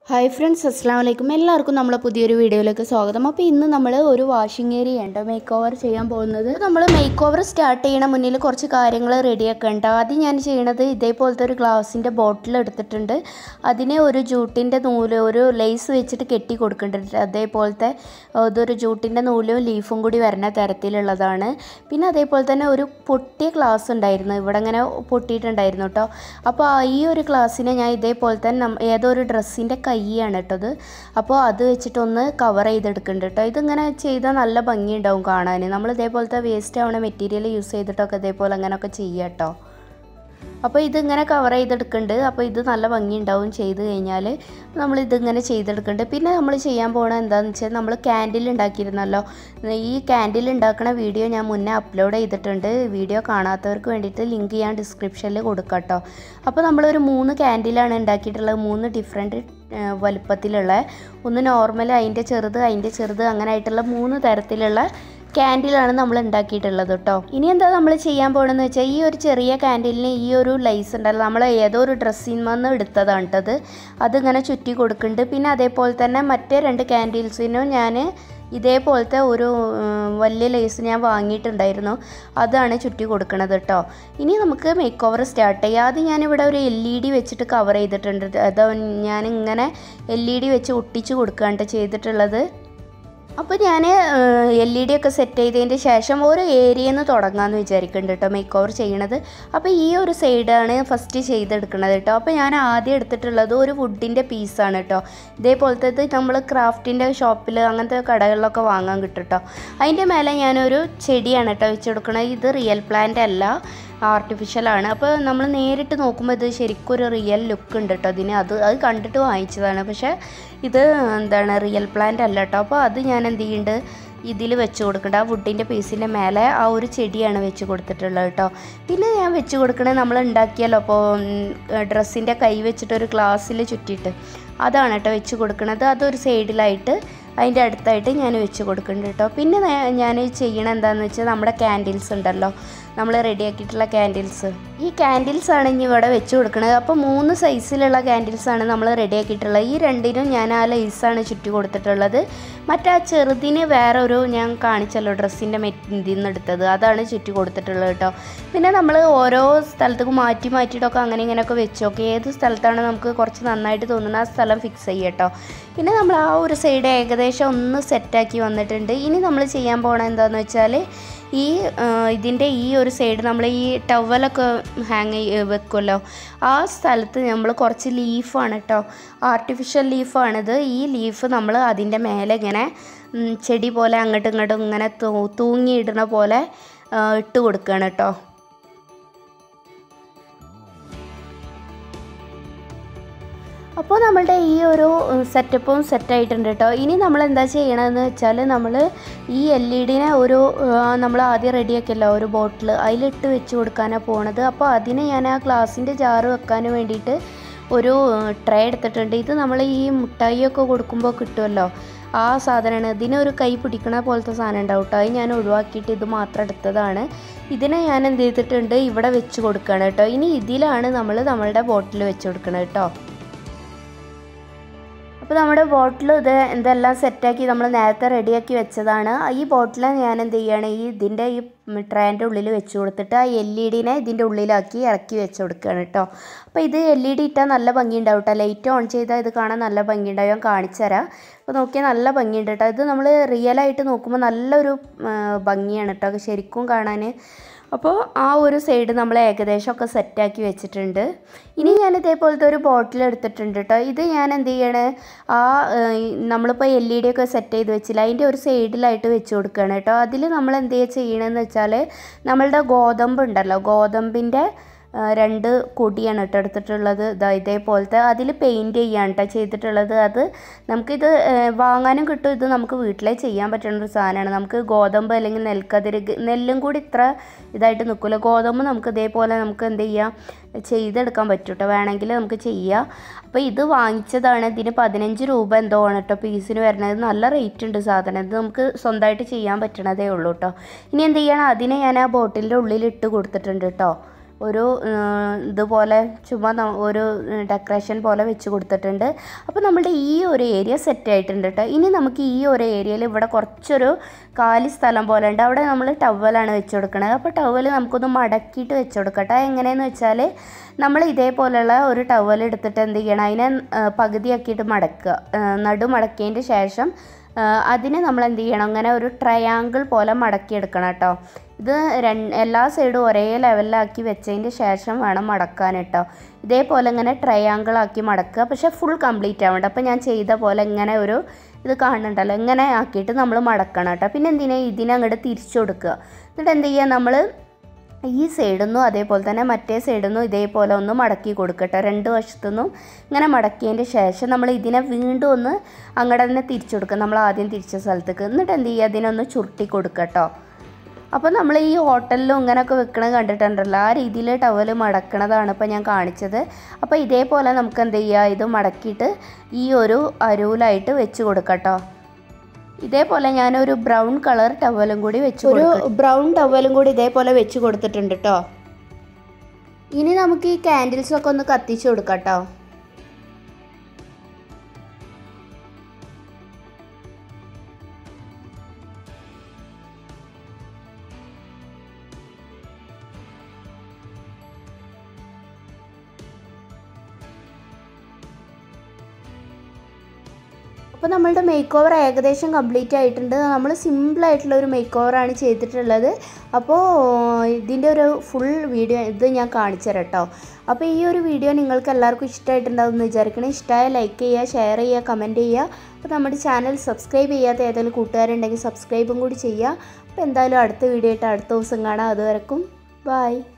hi friends അസ്സാം വലൈക്കും എല്ലാവർക്കും നമ്മളെ പുതിയൊരു വീഡിയോയിലേക്ക് സ്വാഗതം അപ്പോൾ ഇന്ന് നമ്മൾ ഒരു വാഷിംഗ് ഏരിയ ഉണ്ട് മേക്ക് ഓവർ ചെയ്യാൻ പോകുന്നത് നമ്മൾ മേക്ക് ഓവർ സ്റ്റാർട്ട് ചെയ്യണ മുന്നിൽ കുറച്ച് കാര്യങ്ങൾ റെഡിയാക്കുക ഉണ്ട് ആദ്യം ഞാൻ ചെയ്യണത് ഇതേപോലത്തെ ഒരു ഗ്ലാസിൻ്റെ ബോട്ടിൽ എടുത്തിട്ടുണ്ട് അതിനെ ഒരു ജൂട്ടിൻ്റെ നൂല് ഒരു ലേസ് വെച്ചിട്ട് കെട്ടി കൊടുക്കുന്നുണ്ട് അതേപോലത്തെ ഇതൊരു ജൂട്ടിൻ്റെ നൂലും ലീഫും കൂടി വരുന്ന തരത്തിലുള്ളതാണ് പിന്നെ അതേപോലെ തന്നെ ഒരു പൊട്ടിയ ഗ്ലാസ് ഉണ്ടായിരുന്നു ഇവിടെ ഇങ്ങനെ പൊട്ടിയിട്ടുണ്ടായിരുന്നു കേട്ടോ അപ്പോൾ ഈ ഒരു ഗ്ലാസ്സിനെ ഞാൻ ഇതേപോലെ തന്നെ നം- ഏതോ ഒരു ഡ്രസ്സിൻ്റെ കൈയാണ് കേട്ടത് അപ്പോൾ അത് വെച്ചിട്ടൊന്ന് കവർ ചെയ്തെടുക്കുന്നുണ്ട് കേട്ടോ ഇതിങ്ങനെ ചെയ്താൽ നല്ല ഭംഗിയുണ്ടാവും കാണാൻ നമ്മൾ ഇതേപോലത്തെ വേസ്റ്റ് ആവണ മെറ്റീരിയൽ യൂസ് ചെയ്തിട്ടൊക്കെ ഇതേപോലെ അങ്ങനെയൊക്കെ ചെയ്യാം കേട്ടോ അപ്പോൾ ഇതിങ്ങനെ കവർ ചെയ്തെടുക്കുന്നുണ്ട് അപ്പോൾ ഇത് നല്ല ഭംഗിയുണ്ടാവും ചെയ്ത് കഴിഞ്ഞാൽ നമ്മൾ ഇതിങ്ങനെ ചെയ്തെടുക്കുന്നുണ്ട് പിന്നെ നമ്മൾ ചെയ്യാൻ പോകണത് എന്താണെന്ന് വെച്ചാൽ നമ്മൾ ക്യാൻഡിൽ ഉണ്ടാക്കിയിരുന്നല്ലോ ഈ ക്യാൻഡിൽ ഉണ്ടാക്കുന്ന വീഡിയോ ഞാൻ മുന്നേ അപ്ലോഡ് ചെയ്തിട്ടുണ്ട് വീഡിയോ കാണാത്തവർക്ക് വേണ്ടിയിട്ട് ലിങ്ക് ഞാൻ ഡിസ്ക്രിപ്ഷനിൽ കൊടുക്കാം കേട്ടോ അപ്പോൾ നമ്മളൊരു മൂന്ന് ക്യാൻഡിലാണ് ഉണ്ടാക്കിയിട്ടുള്ളത് മൂന്ന് ഡിഫറെൻറ്റ് വലുപ്പത്തിലുള്ള ഒന്ന് നോർമൽ അതിൻ്റെ ചെറുത് അതിൻ്റെ ചെറുത് അങ്ങനെ ആയിട്ടുള്ള മൂന്ന് തരത്തിലുള്ള ക്യാൻഡിലാണ് നമ്മൾ ഉണ്ടാക്കിയിട്ടുള്ളത് കേട്ടോ ഇനി എന്താ നമ്മൾ ചെയ്യാൻ പോകണമെന്ന് വെച്ചാൽ ഈ ഒരു ചെറിയ ക്യാൻഡിലിന് ഈ ഒരു ലൈസ് ഉണ്ടല്ലോ നമ്മൾ ഏതോ ഒരു ഡ്രസ്സിൽ നിന്ന് എടുത്തതാണ് കേട്ടത് അതിങ്ങനെ ചുറ്റി കൊടുക്കുന്നുണ്ട് പിന്നെ അതേപോലെ തന്നെ മറ്റേ രണ്ട് ക്യാൻഡിൽസിനും ഞാൻ ഇതേപോലത്തെ ഒരു ഉം, വലിയ ലേസ് ഞാൻ വാങ്ങിയിട്ടുണ്ടായിരുന്നു അതാണ് ചുറ്റി കൊടുക്കണത് കേട്ടോ ഇനി നമുക്ക് മേക്ക് ഓവർ സ്റ്റാർട്ട് ചെയ്യാം ആദ്യം ഞാനിവിടെ ഒരു എൽ ഇ ഡി വെച്ചിട്ട് കവർ ചെയ്തിട്ടുണ്ട് അത് ഞാനിങ്ങനെ എൽ ഇ ഡി വെച്ച് ഒട്ടിച്ച് കൊടുക്കുകയാണ് ചെയ്തിട്ടുള്ളത് അപ്പോൾ ഞാൻ എൽ ഇ ഡി ഒക്കെ സെറ്റ് ചെയ്തതിൻ്റെ ശേഷം ഒരു ഏരിയയിൽ നിന്ന് തുടങ്ങാമെന്ന് വിചാരിക്കുന്നുണ്ട് കേട്ടോ മേക്ക് ഓവർ ചെയ്യണത് അപ്പോൾ ഈ ഒരു സൈഡാണ് ഫസ്റ്റ് ചെയ്തെടുക്കുന്നത് കേട്ടോ അപ്പോൾ ഞാൻ ആദ്യം എടുത്തിട്ടുള്ളത് ഒരു വുഡിൻ്റെ പീസാണ് കേട്ടോ ഇതേപോലത്തെ ഇത് നമ്മൾ ക്രാഫ്റ്റിൻ്റെ ഷോപ്പിൽ അങ്ങനത്തെ കടകളിലൊക്കെ വാങ്ങാൻ കിട്ടും കേട്ടോ അതിൻ്റെ മേലെ ഞാനൊരു ചെടിയാണ് കേട്ടോ വെച്ചെടുക്കണത് ഇത് റിയൽ പ്ലാന്റ് അല്ല ആർട്ടിഫിഷ്യലാണ് അപ്പോൾ നമ്മൾ നേരിട്ട് നോക്കുമ്പോൾ ഇത് ശരിക്കും ഒരു റിയൽ ലുക്ക് ഉണ്ട് കേട്ടോ അതിന് അത് അത് കണ്ടിട്ട് വാങ്ങിച്ചതാണ് പക്ഷേ ഇത് എന്താണ് റിയൽ പ്ലാന്റ് അല്ല കേട്ടോ അപ്പോൾ അത് ഞാൻ എന്ത് ചെയ്യുന്നുണ്ട് ഇതിൽ വെച്ച് കൊടുക്കേണ്ട ആ വുഡിൻ്റെ പീസിൻ്റെ മേലെ ആ ഒരു ചെടിയാണ് വെച്ച് കൊടുത്തിട്ടുള്ളത് കേട്ടോ പിന്നെ ഞാൻ വെച്ച് കൊടുക്കണത് നമ്മൾ ഉണ്ടാക്കിയല്ലോ അപ്പോൾ ഡ്രസ്സിൻ്റെ കൈ വെച്ചിട്ട് ഒരു ഗ്ലാസ്സിൽ ചുറ്റിയിട്ട് അതാണ് കേട്ടോ വെച്ച് കൊടുക്കണത് അതൊരു സൈഡിലായിട്ട് അതിൻ്റെ അടുത്തായിട്ട് ഞാൻ വെച്ച് കൊടുക്കുന്നുണ്ട് കേട്ടോ പിന്നെ നേ- ഞാൻ ചെയ്യണത് എന്താണെന്ന് വെച്ചാൽ നമ്മുടെ ക്യാൻഡിൽസ് ഉണ്ടല്ലോ നമ്മൾ റെഡിയാക്കിയിട്ടുള്ള ക്യാൻഡിൽസ് ഈ ക്യാൻഡിൽസ് ആണ് ഇനി ഇവിടെ വെച്ച് കൊടുക്കുന്നത് അപ്പോൾ മൂന്ന് സൈസിലുള്ള ക്യാൻഡിൽസ് ആണ് നമ്മൾ റെഡിയാക്കിയിട്ടുള്ളത് ഈ രണ്ടിനും ഞാൻ ആ ലേസാണ് ചുറ്റി കൊടുത്തിട്ടുള്ളത് മറ്റേ ആ ചെറുതിന് വേറെ ഒരു ഞാൻ കാണിച്ചല്ലോ ഡ്രസ്സിൻ്റെ മെറ്റിൽ നിന്ന് എടുത്തത് അതാണ് ചുറ്റി കൊടുത്തിട്ടുള്ളത് കേട്ടോ പിന്നെ നമ്മൾ ഓരോ സ്ഥലത്തേക്ക് മാറ്റി മാറ്റിയിട്ടൊക്കെ അങ്ങനെ ഇങ്ങനെയൊക്കെ വെച്ചോക്കെ ഏത് സ്ഥലത്താണ് നമുക്ക് കുറച്ച് നന്നായിട്ട് തോന്നുന്നത് ആ സ്ഥലം ഫിക്സ് ചെയ്യുക കേട്ടോ പിന്നെ നമ്മൾ ആ ഒരു സൈഡ് ഏകദേശം ഒന്ന് സെറ്റാക്കി വന്നിട്ടുണ്ട് ഇനി നമ്മൾ ചെയ്യാൻ പോകണത് എന്താണെന്ന് വെച്ചാൽ ഈ ഇതിൻ്റെ ഈ ഒരു സൈഡ് നമ്മൾ ഈ ടവലൊക്കെ ഹാങ് വെക്കുമല്ലോ ആ സ്ഥലത്ത് നമ്മൾ കുറച്ച് ലീഫാണ് കേട്ടോ ആർട്ടിഫിഷ്യൽ ലീഫാണിത് ഈ ലീഫ് നമ്മൾ അതിൻ്റെ മേലെ ഇങ്ങനെ ഉം, ചെടി പോലെ അങ്ങോട്ടും ഇങ്ങോട്ടും ഇങ്ങനെ തൂ തൂങ്ങിയിടുന്ന പോലെ ആ, ഇട്ട് കൊടുക്കുകയാണ് കേട്ടോ അപ്പോൾ നമ്മളുടെ ഈ ഒരു സെറ്റപ്പും സെറ്റായിട്ടുണ്ട് കേട്ടോ ഇനി നമ്മൾ എന്താ ചെയ്യണമെന്ന് വെച്ചാൽ നമ്മൾ ഈ എൽ ഇ ഡിനെ ഒരു നമ്മൾ ആദ്യം റെഡിയാക്കിയല്ലോ ഒരു ബോട്ടിൽ അതിലിട്ട് വെച്ച് കൊടുക്കാനാണ് പോണത് അപ്പോൾ അതിന് ഞാൻ ആ ഗ്ലാസിൻ്റെ ജാറ് വെക്കാൻ വേണ്ടിയിട്ട് ഒരു ട്രേ എടുത്തിട്ടുണ്ട് ഇത് നമ്മൾ ഈ മുട്ടായിയൊക്കെ കൊടുക്കുമ്പോൾ കിട്ടുമല്ലോ ആ സാധനമാണ് ഇതിനൊരു കൈ പിടിക്കണ പോലത്തെ സാധനം ഉണ്ടാവും കേട്ടോ അത് ഞാൻ ഒഴിവാക്കിയിട്ട് ഇത് മാത്രം എടുത്തതാണ് ഇതിനെ ഞാൻ എന്ത് ചെയ്തിട്ടുണ്ട് ഇവിടെ വെച്ച് കൊടുക്കുകയാണ് കേട്ടോ ഇനി ഇതിലാണ് നമ്മൾ നമ്മളുടെ ബോട്ടിൽ വെച്ച് കൊടുക്കുന്നത് കേട്ടോ അപ്പോൾ നമ്മുടെ ബോട്ടിൽ ഇത് ഇതെല്ലാം സെറ്റാക്കി നമ്മൾ നേരത്തെ റെഡിയാക്കി വെച്ചതാണ് ഈ ബോട്ടിൽ ഞാൻ എന്ത് ചെയ്യുകയാണ് ഈ ഇതിൻ്റെ ഈ ട്രേൻ്റെ ഉള്ളിൽ വെച്ച് കൊടുത്തിട്ട് ആ എൽ ഇ ഡിനെ ഇതിൻ്റെ ഉള്ളിലാക്കി ഇറക്കി വെച്ച് കൊടുക്കുകയാണ് കേട്ടോ അപ്പോൾ ഇത് എൽ ഇ ഡി ഇട്ടാൽ നല്ല ഭംഗി ഉണ്ടാവും കേട്ടോ ലൈറ്റ് ഓൺ ചെയ്താൽ ഇത് കാണാൻ നല്ല ഭംഗി ഉണ്ടാവും ഞാൻ കാണിച്ചു തരാം അപ്പോൾ നോക്കിയാൽ നല്ല ഭംഗിയുണ്ട് കേട്ടോ ഇത് നമ്മൾ റിയലായിട്ട് നോക്കുമ്പോൾ നല്ലൊരു ആ, ഭംഗിയാണ് കേട്ടോ ശരിക്കും കാണാൻ അപ്പോൾ ആ ഒരു സൈഡ് നമ്മൾ ഏകദേശം ഒക്കെ സെറ്റാക്കി വെച്ചിട്ടുണ്ട് ഇനി ഞാൻ ഇതേപോലത്തെ ഒരു ബോട്ടിൽ എടുത്തിട്ടുണ്ട് കേട്ടോ ഇത് ഞാൻ എന്ത് ചെയ്യണേ ആ ഏഹ്, നമ്മളിപ്പോൾ എൽ ഇ ഡി ഒക്കെ സെറ്റ് ചെയ്ത് വെച്ചില്ല അതിൻ്റെ ഒരു സൈഡിലായിട്ട് വെച്ച് കൊടുക്കുകയാണ് കേട്ടോ അതിൽ നമ്മൾ എന്ത് ചെയ്യണമെന്ന് വെച്ചാൽ നമ്മളുടെ ഗോതമ്പ് ഉണ്ടല്ലോ ഗോതമ്പിൻ്റെ ആ, രണ്ട് കൊടിയാണ് കേട്ടോ എടുത്തിട്ടുള്ളത് ഇതാ ഇതേപോലത്തെ അതിൽ പെയിൻറ്റ് ചെയ്യാണ് കേട്ടോ ചെയ്തിട്ടുള്ളത് അത് നമുക്കിത് ഏ, വാങ്ങാനും കിട്ടും ഇത് നമുക്ക് വീട്ടിലേ ചെയ്യാൻ പറ്റുന്ന ഒരു സാധനമാണ് നമുക്ക് ഗോതമ്പ് അല്ലെങ്കിൽ നെൽക്കതിര് ഗ- നെല്ലും കൂടി ഇത്ര ഇതായിട്ട് നിൽക്കില്ല ഗോതമ്പ് നമുക്ക് ഇതേപോലെ നമുക്ക് എന്ത് ചെയ്യാം ചെയ്തെടുക്കാൻ പറ്റും കേട്ടോ വേണമെങ്കിൽ നമുക്ക് ചെയ്യാം അപ്പോൾ ഇത് വാങ്ങിച്ചതാണ് ഇതിന് പതിനഞ്ച് രൂപ എന്തോ ആണ് കേട്ടോ പീസിന് വരുന്നത് നല്ല റേറ്റ് ഉണ്ട് സാധനം ഇത് നമുക്ക് സ്വന്തമായിട്ട് ചെയ്യാൻ പറ്റണതേ ഉള്ളൂ കേട്ടോ ഇനി എന്ത് ചെയ്യണം അതിനെ ഞാൻ ആ ബോട്ടിലിൻ്റെ ഉള്ളിൽ ഇട്ട് കൊടുത്തിട്ടുണ്ട് കേട്ടോ ഒരു ആ, ഇതുപോലെ ചുമ്മാ ന- ഒരു ഡെക്കറേഷൻ പോലെ വെച്ച് കൊടുത്തിട്ടുണ്ട് അപ്പോൾ നമ്മുടെ ഈ ഒരു ഏരിയ സെറ്റ് ആയിട്ടുണ്ട് കേട്ടോ ഇനി നമുക്ക് ഈ ഒരു ഏരിയയിൽ ഇവിടെ കുറച്ചൊരു കാലി സ്ഥലം പോലെ ഉണ്ട് അവിടെ നമ്മൾ ടവലാണ് വെച്ച് കൊടുക്കണത് അപ്പോൾ ടവൽ നമുക്കൊന്ന് മടക്കിയിട്ട് വെച്ച് കൊടുക്കട്ടെ എങ്ങനെയെന്ന് വെച്ചാൽ നമ്മൾ ഇതേപോലെയുള്ള ഒരു ടവൽ എടുത്തിട്ട് എന്ത് ചെയ്യണം അതിനെ ആ, പകുതിയാക്കിയിട്ട് മടക്കുക ആ, നടു മടക്കിയതിൻ്റെ ശേഷം ആ, അതിനെ നമ്മൾ എന്ത് ചെയ്യണം അങ്ങനെ ഒരു ട്രയാങ്കിൾ പോലെ മടക്കിയെടുക്കണം കേട്ടോ ഇത് രണ്ട് എല്ലാ സൈഡും ഒരേ ലെവലിലാക്കി വെച്ചതിൻ്റെ ശേഷം വേണം മടക്കാൻ കേട്ടോ ഇതേപോലെ ഇങ്ങനെ ട്രയാങ്കിൾ ആക്കി മടക്കുക പക്ഷേ ഫുൾ കംപ്ലീറ്റ് ആവണ്ട അപ്പോൾ ഞാൻ ചെയ്ത പോലെ ഇങ്ങനെ ഒരു ഇത് കാണുന്നുണ്ടല്ലോ ഇങ്ങനെ ആക്കിയിട്ട് നമ്മൾ മടക്കണം കേട്ടോ പിന്നെ എന്തിനാ ഇതിനെ അങ്ങോട്ട് തിരിച്ചു കൊടുക്കുക എന്നിട്ട് എന്ത് ചെയ്യുക നമ്മൾ ഈ സൈഡിൽ നിന്നും അതേപോലെ തന്നെ മറ്റേ സൈഡിൽ നിന്നും ഇതേപോലെ ഒന്ന് മടക്കി കൊടുക്കട്ടെ രണ്ട് വശത്തു നിന്നും ഇങ്ങനെ മടക്കിയതിൻ്റെ ശേഷം നമ്മൾ ഇതിനെ വീണ്ടും ഒന്ന് അങ്ങോട്ട് തന്നെ തിരിച്ചു കൊടുക്കുക നമ്മൾ ആദ്യം തിരിച്ച സ്ഥലത്തേക്ക് എന്നിട്ട് എന്ത് ചെയ്യുക അതിനൊന്ന് ചുരുട്ടി കൊടുക്കട്ടോ അപ്പോൾ നമ്മൾ ഈ ഹോട്ടലിലും ഇങ്ങനെയൊക്കെ വെക്കണത് കണ്ടിട്ടുണ്ടല്ലോ ആ രീതിയിൽ ടവൽ മടക്കണതാണ് ഇപ്പോൾ ഞാൻ കാണിച്ചത് അപ്പോൾ ഇതേപോലെ നമുക്ക് എന്ത് ചെയ്യുക ഇത് മടക്കിയിട്ട് ഈ ഒരു അരുവിലായിട്ട് വെച്ച് കൊടുക്കട്ടോ ഇതേപോലെ ഞാനൊരു ബ്രൗൺ കളർ ടവലും കൂടി വെച്ച് ഒരു ബ്രൗൺ ടവലും കൂടി ഇതേപോലെ വെച്ച് കൊടുത്തിട്ടുണ്ട് കേട്ടോ ഇനി നമുക്ക് ഈ ക്യാൻഡിൽസ് ഒക്കെ ഒന്ന് കത്തിച്ച് കൊടുക്കാം കേട്ടോ അപ്പോൾ നമ്മളുടെ മേക്ക് ഓവർ ഏകദേശം കംപ്ലീറ്റ് ആയിട്ടുണ്ട് നമ്മൾ സിമ്പിളായിട്ടുള്ള ഒരു മേക്ക് ഓവറാണ് ചെയ്തിട്ടുള്ളത് അപ്പോൾ ഇതിൻ്റെ ഒരു ഫുൾ വീഡിയോ ഇത് ഞാൻ കാണിച്ചു തരാം കേട്ടോ അപ്പോൾ ഈ ഒരു വീഡിയോ നിങ്ങൾക്ക് എല്ലാവർക്കും ഇഷ്ടമായിട്ടുണ്ടാവും എന്ന് വിചാരിക്കണം ഇഷ്ടമായ ലൈക്ക് ചെയ്യുക ഷെയർ ചെയ്യുക കമൻറ്റ് ചെയ്യുക അപ്പോൾ നമ്മുടെ ചാനൽ സബ്സ്ക്രൈബ് ചെയ്യാത്ത ഏതെങ്കിലും കൂട്ടുകാരുണ്ടെങ്കിൽ സബ്സ്ക്രൈബും കൂടി ചെയ്യുക അപ്പോൾ എന്തായാലും അടുത്ത വീഡിയോ ആയിട്ട് അടുത്ത ദിവസം കാണാം അതുവരെക്കും ബായ്